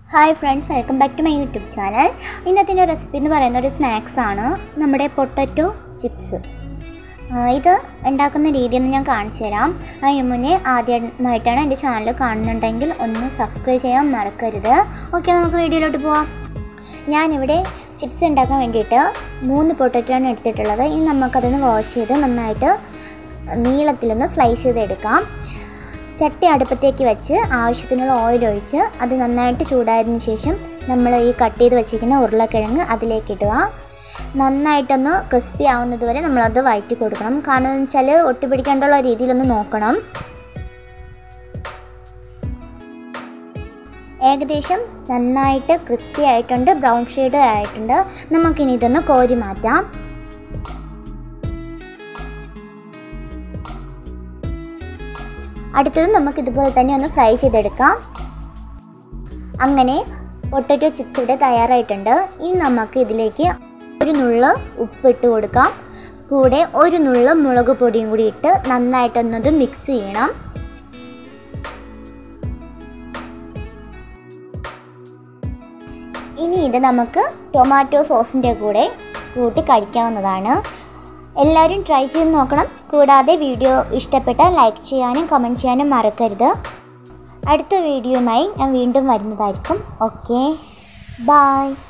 hi friends welcome back to my YouTube channel ഇന്നത്തെ recipe എന്ന് പറയുന്ന ഒരു സ്നാക്സ് ആണ് നമ്മുടെ പൊട്ടറ്റോ ചിപ്സ് ഇത് ഉണ്ടാക്കുന്ന രീതിയൊന്ന് ഞാൻ കാണിച്ചു തരാം അതിന് മുന്നേ ആദ്യമായിട്ടാണ് എൻ്റെ ചാനൽ കാണുന്നുണ്ടെങ്കിൽ ഒന്ന് സബ്സ്ക്രൈബ് ചെയ്യാൻ മറക്കരുത് ഓക്കെ നമുക്ക് വീഡിയോയിലോട്ട് പോവാം ഞാനിവിടെ ചിപ്സ് ഉണ്ടാക്കാൻ വേണ്ടിയിട്ട് മൂന്ന് പൊട്ടറ്റോ ആണ് എടുത്തിട്ടുള്ളത് ഇനി നമുക്കതൊന്ന് വാഷ് ചെയ്ത് നന്നായിട്ട് നീളത്തിലൊന്ന് സ്ലൈസ് ചെയ്തെടുക്കാം ചട്ടി അടുപ്പത്തേക്ക് വെച്ച് ആവശ്യത്തിനുള്ള ഓയിൽ ഒഴിച്ച് അത് നന്നായിട്ട് ചൂടായതിനു ശേഷം നമ്മൾ ഈ കട്ട് ചെയ്ത് വെച്ചിരിക്കുന്ന ഉരുളക്കിഴങ്ങ് അതിലേക്ക് ഇടുക നന്നായിട്ടൊന്ന് ക്രിസ്പി ആവുന്നത് വരെ നമ്മളത് വഴറ്റി കൊടുക്കണം കാരണം എന്ന് വെച്ചാൽ ഒട്ടിപ്പിടിക്കാണ്ടുള്ള രീതിയിലൊന്ന് നോക്കണം ഏകദേശം നന്നായിട്ട് ക്രിസ്പി ആയിട്ടുണ്ട് ബ്രൗൺ ഷെയ്ഡ് ആയിട്ടുണ്ട് നമുക്കിനി ഇതൊന്ന് കോരി മാറ്റാം അടുത്തത് നമുക്ക് ഇതുപോലെ തന്നെ ഒന്ന് ഫ്രൈ ചെയ്തെടുക്കാം അങ്ങനെ പൊട്ടറ്റോ ചിപ്സ് ഇവിടെ തയ്യാറായിട്ടുണ്ട് ഇനി നമുക്ക് ഇതിലേക്ക് ഒരു നുള്ള് ഉപ്പിട്ട് കൊടുക്കാം കൂടെ ഒരു നുള്ള് മുളക് പൊടിയും കൂടി ഇട്ട് നന്നായിട്ടൊന്നത് മിക്സ് ചെയ്യണം ഇനി ഇത് നമുക്ക് ടൊമാറ്റോ സോസിൻ്റെ കൂടെ കൂട്ടി കഴിക്കാവുന്നതാണ് എല്ലാവരും ട്രൈ ചെയ്ത് നോക്കണം കൂടാതെ വീഡിയോ ഇഷ്ടപ്പെട്ടാൽ ലൈക്ക് ചെയ്യാനും കമൻറ്റ് ചെയ്യാനും മറക്കരുത് അടുത്ത വീഡിയോയുമായി ഞാൻ വീണ്ടും വരുന്നതായിരിക്കും ഓക്കെ ബായ്